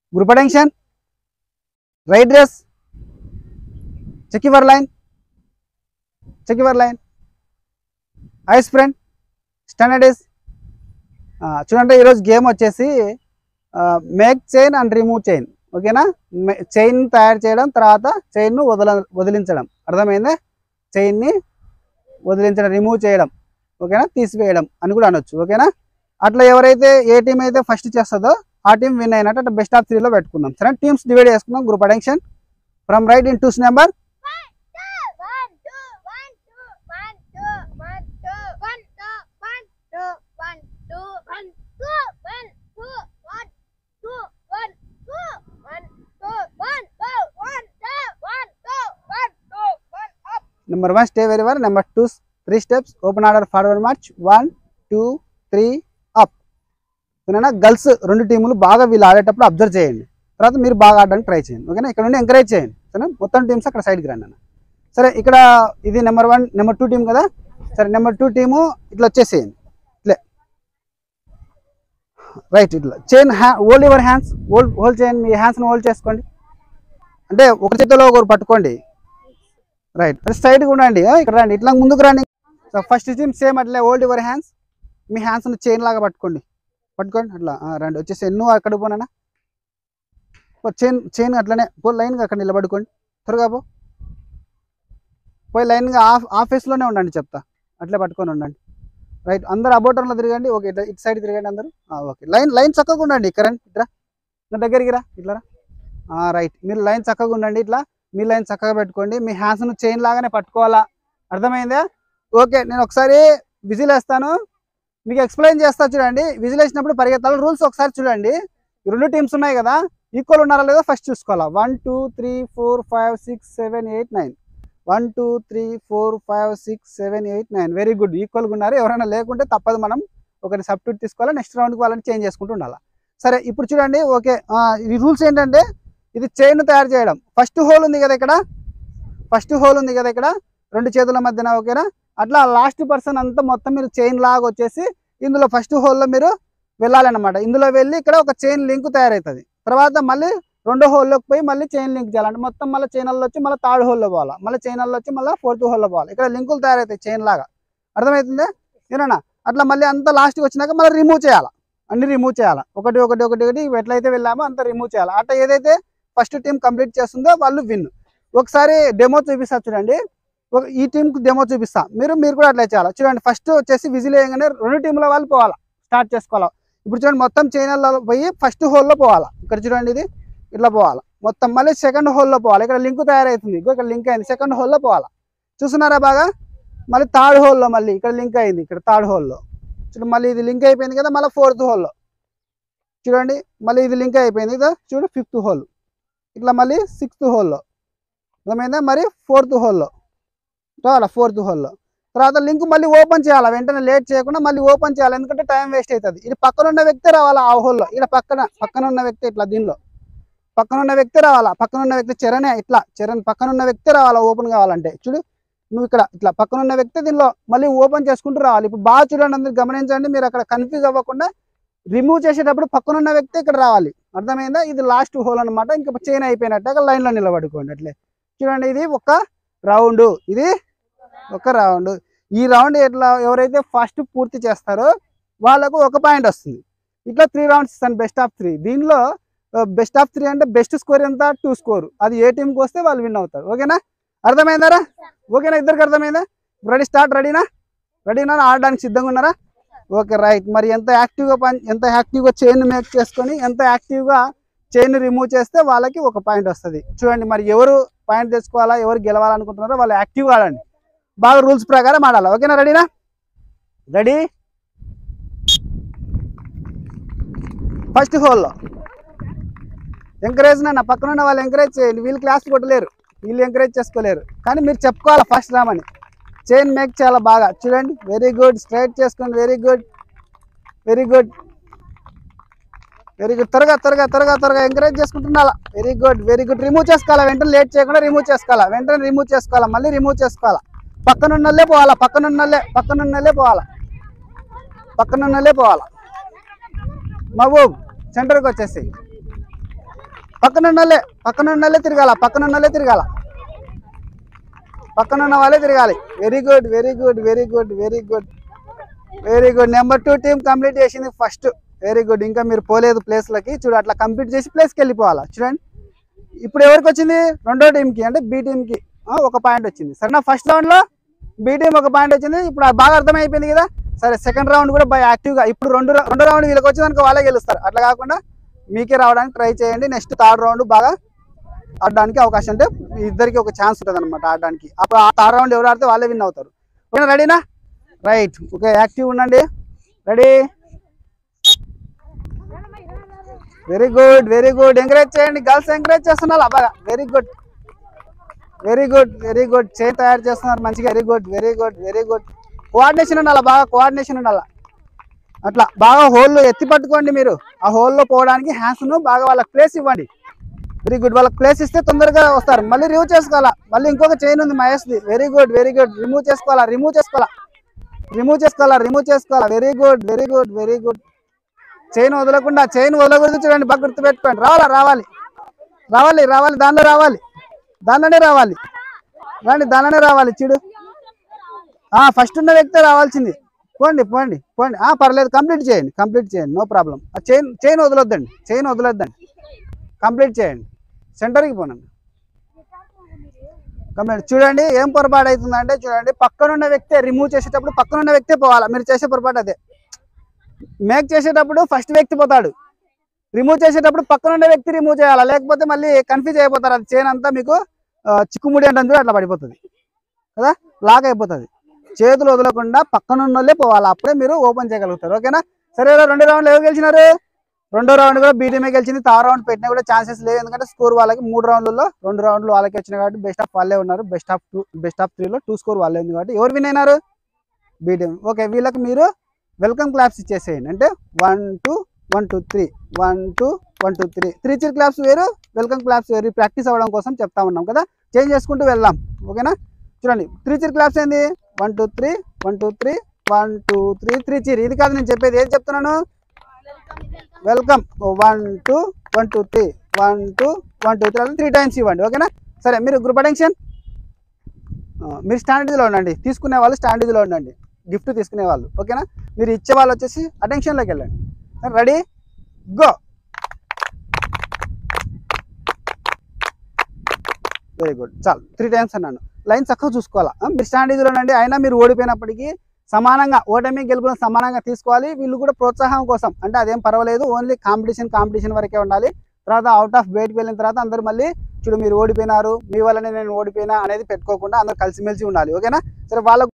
group attention right dress check your line check your line eyes friend standard is చూడండి ఈరోజు game వచ్చేసి make chain and remove chain ఓకేనా chain తయారు చేయడం తర్వాత చైన్ను వదల వదిలించడం అర్థమైందా చైన్ని వదిలించడం రిమూవ్ చేయడం ఓకేనా తీసివేయడం అని కూడా అనొచ్చు ఓకేనా అట్లా ఎవరైతే ఏ టీం అయితే ఫస్ట్ చేస్తుందో ఆ టీం విన్ అయినట్టు అట్లా బెస్ట్ ఆఫ్ త్రీలో పెట్టుకుందాం సరే టీమ్స్ డివైడ్ చేసుకుందాం group attention from right in twos number One, two, one, two, one, two, one, two, one, two, one, two, one, two, one, two, one, two, one, two, one, two, one, two, one, two, one, two, one, two, one, two, one, up. Number one stay very వర్ number two three steps open order forward march one two three up ఓకేనా girls రెండు టీములు బాగా వీళ్ళు ఆడేటప్పుడు observe చేయండి తర్వాత మీరు బాగా ఆడడానికి ట్రై చేయండి ఓకేనా ఇక్కడ నుండి ఎంకరేజ్ చేయండి సరేనా మొత్తం టీమ్స్ అక్కడ సైడ్కి రండి అన్న సరే ఇక్కడ ఇది number one number two team కదా సరే నెంబర్ టూ టీము ఇట్లా వచ్చేసేయండి ఇట్లే రైట్ ఇట్లా చైన్ హ్యా hold your hands hold hold చేయండి మీ హ్యాండ్స్ని హోల్డ్ చేసుకోండి అంటే ఒక చేతిలో ఒకరు పట్టుకోండి రైట్ స్ట్రైట్గా ఉండండి ఆ, ఇక్కడ రండి ఇట్లా ముందుకు రండి సో ఫస్ట్ టీమ్ సేమ్ అట్లే హోల్డ్ యువర్ హ్యాండ్స్ మీ హ్యాండ్స్ని చైన్ లాగా పట్టుకోండి పట్టుకోండి అట్లా ఆ, రండి వచ్చేసి నువ్వు అక్కడ పోనా చైన్ చైన్ అట్లనే పో లైన్గా అక్కడ నిలబడుకోండి త్వరగా పో పోయి లైన్గా ఆఫ్ ఆఫీస్లోనే ఉండండి చెప్తా అట్లే పట్టుకొని ఉండండి రైట్ అందరు అబౌటర్లో తిరగండి ఓకే ఇట్లా ఇటు సైడ్ తిరగండి అందరూ ఓకే లైన్ లైన్ చక్కగా ఉండండి కరెంట్ ఇట్లా నా దగ్గరికి రా ఇట్లా రా రైట్ మీరు లైన్ చక్కగా ఉండండి ఇట్లా మీ లైన్ చక్కగా పెట్టుకోండి మీ హ్యాండ్స్ను చైన్ లాగానే పట్టుకోవాలా అర్థమైందా ఓకే నేను ఒకసారి విజిల్ వేస్తాను మీకు ఎక్స్ప్లెయిన్ చేస్తా చూడండి విజిల్ వేసినప్పుడు పరిగెత్తాలి రూల్స్ ఒకసారి చూడండి ఈ రెండు టీమ్స్ ఉన్నాయి కదా ఈక్వల్ ఉన్నారా లేదో ఫస్ట్ చూసుకోవాలా one two three four five six seven eight nine one two three four five six seven eight nine very good ఈక్వల్గా ఉన్నారు ఎవరైనా లేకుంటే తప్పదు మనం ఒకటి సబ్స్టిట్యూట్ తీసుకోవాలి నెక్స్ట్ రౌండ్కి వాళ్ళని చేంజ్ చేసుకుంటూ ఉండాలి సరే ఇప్పుడు చూడండి ఓకే ఈ రూల్స్ ఏంటంటే ఇది చైన్ తయారు చేయడం ఫస్ట్ హోల్ ఉంది కదా ఇక్కడ ఫస్ట్ హోల్ ఉంది కదా ఇక్కడ రెండు చేతుల మధ్యన ఓకేనా అట్లా లాస్ట్ పర్సన్ అంతా మొత్తం మీరు చైన్ లాగా వచ్చేసి ఇందులో ఫస్ట్ హోల్లో మీరు వెళ్ళాలన్నమాట ఇందులో వెళ్ళి ఇక్కడ ఒక చైన్ లింక్ తయారవుతుంది తర్వాత మళ్ళీ రెండో హోల్లోకి పోయి మళ్ళీ చైన్ లింక్ చేయాలంటే మొత్తం మళ్ళీ చైనల్లో వచ్చి మళ్ళీ థర్డ్ హోల్లో పోవాలి మళ్ళీ చైనల్లో వచ్చి మళ్ళీ ఫోర్త్ హోల్లో పోవాలి ఇక్కడ లింకులు తయారవుతాయి చైన్ లాగా అర్థమవుతుందా ఏనా అట్లా మళ్ళీ అంతా లాస్ట్కి వచ్చినాక మళ్ళీ రిమూవ్ చేయాలి అన్ని రిమూవ్ చేయాలి ఒకటి ఒకటి ఒకటి ఒకటి ఎట్లయితే వెళ్ళామో అంత రిమూవ్ చేయాలి అట్లా ఏదైతే ఫస్ట్ టీం కంప్లీట్ చేస్తుందో వాళ్ళు విన్ ఒకసారి డెమో చూపిస్తా చూడండి ఒక ఈ టీంకి డెమో చూపిస్తా మీరు మీరు కూడా అట్లా చేయాలి చూడండి ఫస్ట్ వచ్చేసి విజిల్ వేయగానే రెండు టీంల వాళ్ళు పోవాలా స్టార్ట్ చేసుకోవాలి ఇప్పుడు చూడండి మొత్తం చైనల్లో పోయి ఫస్ట్ హోల్లో పోవాలా ఇక్కడ చూడండి ఇది ఇట్లా పోవాలి మొత్తం మళ్ళీ సెకండ్ హోల్లో పోవాలి ఇక్కడ లింక్ తయారవుతుంది ఇగో ఇక్కడ లింక్ అయింది సెకండ్ హోల్లో పోవాలా చూస్తున్నారా బాగా మళ్ళీ థర్డ్ హోల్లో మళ్ళీ ఇక్కడ లింక్ అయింది ఇక్కడ థర్డ్ హోల్లో చూడండి మళ్ళీ ఇది లింక్ అయిపోయింది కదా మళ్ళీ ఫోర్త్ హోల్లో చూడండి మళ్ళీ ఇది లింక్ అయిపోయింది కదా చూడు ఫిఫ్త్ హోల్ ఇట్లా మళ్ళీ సిక్స్త్ హోల్లో అర్థమైందా మరి ఫోర్త్ హోల్లో రావాలా ఫోర్త్ హోల్లో తర్వాత లింక్ మళ్ళీ ఓపెన్ చేయాలి వెంటనే లేట్ చేయకుండా మళ్ళీ ఓపెన్ చేయాలి ఎందుకంటే టైం వేస్ట్ అవుతుంది ఇది పక్కన ఉన్న వ్యక్తి రావాలా ఆ హోల్లో ఇక్కడ పక్కన పక్కన ఉన్న వ్యక్తి ఇట్లా దీనిలో పక్కన ఉన్న వ్యక్తి రావాలా పక్కన ఉన్న వ్యక్తి చరణే ఇట్లా చరణ్ పక్కన ఉన్న వ్యక్తి రావాలా ఓపెన్ కావాలంటే చూడు నువ్వు ఇక్కడ ఇట్లా పక్కన ఉన్న వ్యక్తి దీనిలో మళ్ళీ ఓపెన్ చేసుకుంటూ రావాలి ఇప్పుడు బాగా చూడండి అందరు గమనించండి మీరు అక్కడ కన్ఫ్యూజ్ అవ్వకుండా రిమూవ్ చేసేటప్పుడు పక్కన ఉన్న వ్యక్తి ఇక్కడ రావాలి అర్థమైందా ఇది లాస్ట్ హోల్ అనమాట ఇంకా చైన్ అయిపోయినట్టు అక్కడ లైన్లో నిలబడుకోండి అట్లే చూడండి ఇది ఒక రౌండ్ ఇది ఒక రౌండ్ ఈ రౌండ్ ఎట్లా ఎవరైతే ఫస్ట్ పూర్తి చేస్తారో వాళ్ళకు ఒక పాయింట్ వస్తుంది ఇట్లా త్రీ రౌండ్స్ ఇస్తాను బెస్ట్ ఆఫ్ త్రీ దీనిలో బెస్ట్ ఆఫ్ త్రీ అంటే బెస్ట్ స్కోర్ ఎంత టూ స్కోర్ అది ఏ టీంకి వస్తే వాళ్ళు విన్ అవుతారు ఓకేనా అర్థమైందారా ఓకేనా ఇద్దరికి అర్థమైందా రెడీ స్టార్ట్ రెడీనా రెడీనా ఆడడానికి సిద్ధంగా ఉన్నారా ఓకే రైట్ మరి ఎంత యాక్టివ్గా పని ఎంత యాక్టివ్గా చైన్ మేక్ చేసుకొని ఎంత యాక్టివ్గా చైన్ రిమూవ్ చేస్తే వాళ్ళకి ఒక పాయింట్ వస్తుంది చూడండి మరి ఎవరు పాయింట్ తెచ్చుకోవాలా ఎవరు గెలవాలనుకుంటున్నారో వాళ్ళు యాక్టివ్గా ఆడండి బాగా రూల్స్ ప్రకారం ఆడాలి ఓకేనా రెడీనా రెడీ ఫస్ట్ హోల్లో ఎంకరేజ్ నా పక్కన ఉన్న వాళ్ళు ఎంకరేజ్ చేయండి వీళ్ళు క్లాస్ కొట్టలేరు వీళ్ళు ఎంకరేజ్ చేసుకోలేరు కానీ మీరు చెప్పుకోవాలి ఫస్ట్ రామని చైన్ మేక్ చాలా బాగా చూడండి వెరీ గుడ్ స్ట్రైట్ చేసుకోండి very good very good very good త్వరగా త్వరగా త్వరగా త్వరగా ఎంకరేజ్ చేసుకుంటున్నా very good very good remove చేసుకోవాలా వెంటనే లేట్ చేయకుండా రిమూవ్ చేసుకోవాలా వెంటనే రిమూవ్ చేసుకోవాలా మళ్ళీ రిమూవ్ చేసుకోవాలా పక్కనున్నోళ్ళే పోవాలా పక్కనున్నోళ్ళే పక్కనున్నోళ్ళే పోవాలా పక్కనున్నోళ్ళే పోవాలా మహబూబ్ సెంటర్కి వచ్చేసి పక్కన ఉన్నోళ్ళే పక్కన ఉన్నోళ్ళే తిరగాల పక్కన ఉన్నోళ్ళే తిరగాల పక్కన ఉన్న వాళ్ళే తిరగాలి very good very good very good very good very good number two team complete చేసింది ఫస్ట్ వెరీ గుడ్ ఇంకా మీరు పోలేదు ప్లేస్లకి చూడు అట్లా కంప్లీట్ చేసి ప్లేస్కి వెళ్ళిపోవాలా చూడండి ఇప్పుడు ఎవరికి వచ్చింది రెండో టీంకి అంటే బి టీంకి ఒక పాయింట్ వచ్చింది సరేనా ఫస్ట్ రౌండ్లో బి టీం ఒక పాయింట్ వచ్చింది ఇప్పుడు అది బాగా అర్థమైపోయింది కదా సరే సెకండ్ రౌండ్ కూడా బాగా యాక్టివ్గా ఇప్పుడు రెండు రౌ- రెండో రౌండ్ వీళ్ళకి వచ్చేదానికి వాళ్ళే గెలుస్తారు అట్లా కాకుండా మీకే రావడానికి ట్రై చేయండి నెక్స్ట్ థర్డ్ రౌండ్ బాగా ఆడడానికి అవకాశం అంటే మీ ఇద్దరికి ఒక ఛాన్స్ ఉంటుంది అనమాట ఆడడానికి అప్పుడు ఆ థర్డ్ రౌండ్ ఎవరు ఆడితే వాళ్ళే విన్ అవుతారు ఓకేనా రెడీనా రైట్ ఓకే యాక్టివ్ ఉండండి ready very good very good encourage చేయండి గర్ల్స్ ఎంకరేజ్ చేస్తున్నారు బాగా very good very good very good చేయి తయారు చేస్తున్నారు మంచిగా very good very good very good coordination ఉండాలి బాగా కోఆర్డినేషన్ ఉండాలి అట్లా బాగా హోల్లో ఎత్తి పట్టుకోండి మీరు ఆ హోల్లో పోవడానికి హ్యాండ్స్ను బాగా వాళ్ళకి ప్లేస్ ఇవ్వండి వెరీ గుడ్ వాళ్ళకి ప్లేస్ ఇస్తే తొందరగా వస్తారు మళ్ళీ రిమూవ్ చేసుకోవాలా మళ్ళీ ఇంకొక చైన్ ఉంది మహేష్ది very good very good remove చేసుకోవాలా రిమూవ్ చేసుకోవాలా రిమూవ్ చేసుకోవాలా రిమూవ్ చేసుకోవాలా very good very good very good chain వదలకుండా చైన్ వదలకూడదు చూడండి బాగా గుర్తుపెట్టుకోండి రావాలా రావాలి రావాలి రావాలి దానిలో రావాలి దానిలోనే రావాలి రండి దానిలోనే రావాలి చూడు ఆ ఫస్ట్ ఉన్న వ్యక్తే రావాల్సింది పోండి పోండి పోండి ఆ పర్లేదు కంప్లీట్ చేయండి కంప్లీట్ చేయండి నో ప్రాబ్లం ఆ చైన్ చైన్ వదలొద్దండి చైన్ వదలొద్దండి కంప్లీట్ చేయండి సెంటర్కి పోనండి కంప్లీట్ చూడండి ఏం పొరపాటు అవుతుందంటే చూడండి పక్కనున్న వ్యక్తే రిమూవ్ చేసేటప్పుడు పక్కనున్న వ్యక్తే పోవాలా మీరు చేసే పొరపాటు అదే మేక్ చేసేటప్పుడు ఫస్ట్ వ్యక్తి పోతాడు రిమూవ్ చేసేటప్పుడు పక్కనున్న వ్యక్తి రిమూవ్ చేయాలా లేకపోతే మళ్ళీ కన్ఫ్యూజ్ అయిపోతారు అది చైన్ అంతా మీకు ఆ, చిక్కుముడి అంటే చూడు అట్లా పడిపోతుంది కదా లాక్ అయిపోతుంది చేతులు వదలకుండా పక్కన ఉన్నోళ్ళే పోవాలి అప్పుడే మీరు ఓపెన్ చేయగలుగుతారు ఓకేనా సరే రా, రెండు రౌండ్లు ఎవరు గెలిచినారు రెండో రౌండ్ కూడా బీటీఎంఏ గెలిచింది థర్డ్ రౌండ్ పెట్టినా కూడా ఛాన్సెస్ లేవు ఎందుకంటే స్కోర్ వాళ్ళకి మూడు రౌండ్లలో రెండు రౌండ్లు వాళ్ళకి వచ్చినాయి కాబట్టి బెస్ట్ ఆఫ్ వాళ్ళే ఉన్నారు best of two best of త్రీలో టూ స్కోర్ వాళ్ళే ఉంది కాబట్టి ఎవరు విన్ అయినారు బీటీఎం ఓకే వీళ్ళకి మీరు వెల్కమ్ క్లాప్స్ ఇచ్చేసేయండి అంటే one two one two three one two one two three three cheer claps వేరు వెల్కమ్ క్లాప్స్ వేరు ప్రాక్టీస్ అవ్వడం కోసం చెప్తా ఉన్నాం కదా చేంజ్ చేసుకుంటూ వెళ్దాం ఓకేనా చూడండి త్రీ చిర్ క్లాప్స్ ఏంది one two three one two three one two three three cheer ఇది కాదు నేను చెప్పేది ఏం చెప్తున్నాను welcome one two one two three one two one two three అలా త్రీ టైమ్స్ ఇవ్వండి ఓకేనా సరే మీరు గ్రూప్ అటెన్షన్ మీరు స్టాండర్డ్లో ఉండండి తీసుకునే వాళ్ళు స్టాండర్డ్లో ఉండండి గిఫ్ట్ తీసుకునే వాళ్ళు ఓకేనా మీరు ఇచ్చే వాళ్ళు వచ్చేసి అటెన్షన్లోకి వెళ్ళండి రెడీ గో వెరీ గుడ్ చాలు త్రీ టైమ్స్ అన్నాను లైన్ చక్కగా చూసుకోవాలా ఆ, మీరు స్టాండేజ్లో ఉండండి అయినా మీరు ఓడిపోయినప్పటికీ సమానంగా ఓటమి గెలుపులను సమానంగా తీసుకోవాలి వీళ్ళు కూడా ప్రోత్సాహం కోసం అంటే అదేం పర్వాలేదు ఓన్లీ కాంపిటీషన్ కాంపిటీషన్ వరకే ఉండాలి తర్వాత అవుట్ ఆఫ్ బయటకు వెళ్ళిన తర్వాత అందరూ మళ్ళీ చూడు మీరు ఓడిపోయినారు మీ వల్లనే నేను ఓడిపోయినా అనేది పెట్టుకోకుండా అందరూ కలిసిమెలిసి ఉండాలి ఓకేనా సరే వాళ్ళ